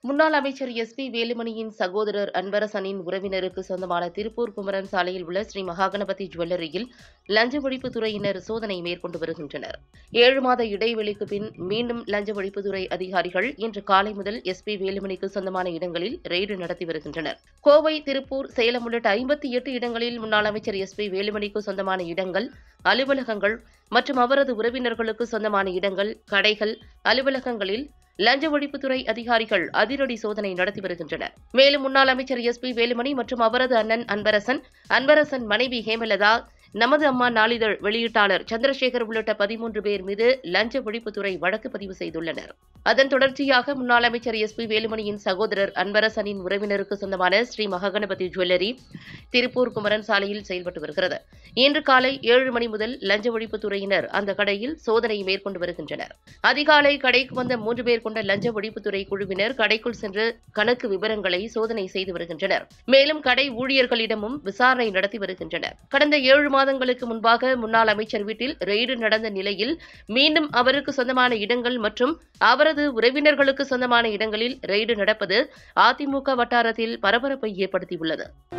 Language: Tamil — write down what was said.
முன்னாள் அமைச்சர் எஸ் பி வேலுமணியின் சகோதரர் அன்பரசனின் உறவினருக்கு சொந்தமான திருப்பூர் குமரன் சாலையில் உள்ள ஸ்ரீ மகாகணபதி ஜுவல்லரியில் லஞ்ச ஒழிப்புத்துறையினர் சோதனை மேற்கொண்டு வருகின்றனர் ஏழு மாத இடைவெளிக்கு பின் மீண்டும் லஞ்ச ஒழிப்புத்துறை அதிகாரிகள் இன்று காலை முதல் எஸ் பி வேலுமணிக்கு சொந்தமான இடங்களில் ரெய்டு நடத்தி வருகின்றனர் கோவை திருப்பூர் சேலம் உள்ளிட்ட ஐம்பத்தி எட்டு இடங்களில் முன்னாள் அமைச்சர் எஸ் பி வேலுமணிக்கு சொந்தமான இடங்கள் அலுவலகங்கள் மற்றும் அவரது உறவினர்களுக்கு சொந்தமான இடங்கள் கடைகள் அலுவலகங்களில் லஞ்ச ஒழிப்புத்துறை அதிகாரிகள் அதிரடி சோதனை நடத்தி வருகின்றனர் மேலும் முன்னாள் அமைச்சர் எஸ் பி வேலுமணி மற்றும் அவரது அண்ணன் அன்பரசன் அன்பரசன் மனைவி ஹேமலதா நமது அம்மா நாளிதழ் வெளியீட்டாளர் சந்திரசேகர் உள்ளிட்ட பதிமூன்று பேர் மீது லஞ்ச ஒழிப்புத்துறை வழக்கு பதிவு செய்துள்ளனர் அதன் தொடர்ச்சியாக முன்னாள் அமைச்சர் எஸ் பி வேலுமணியின் சகோதரர் அன்பரசனின் உறவினருக்கு சொந்தமான ஸ்ரீ மகாகணபதி ஜுவல்லரி திருப்பூர் குமரன் சாலையில் செயல்பட்டு வருகிறது இன்று காலை ஏழு மணி முதல் லஞ்ச ஒழிப்புத்துறையினர் அந்த கடையில் சோதனை மேற்கொண்டு வருகின்றனர் அதிகாலை கடைக்கு வந்த மூன்று பேர் கொண்ட லஞ்ச ஒழிப்புத்துறை குழுவினர் கடைக்குள் சென்று கணக்கு விவரங்களை சோதனை செய்து வருகின்றனர் மேலும் கடை ஊழியர்களிடமும் விசாரணை நடத்தி வருகின்றனர் கடந்த ஏழு மாதங்களுக்கு முன்பாக முன்னாள் அமைச்சர் வீட்டில் ரெய்டு நடந்த நிலையில் மீண்டும் அவருக்கு சொந்தமான இடங்கள் மற்றும் அவரது உறவினர்களுக்கு சொந்தமான இடங்களில் ரெய்டு நடப்பது அதிமுக வட்டாரத்தில் பரபரப்பை ஏற்படுத்தியுள்ளது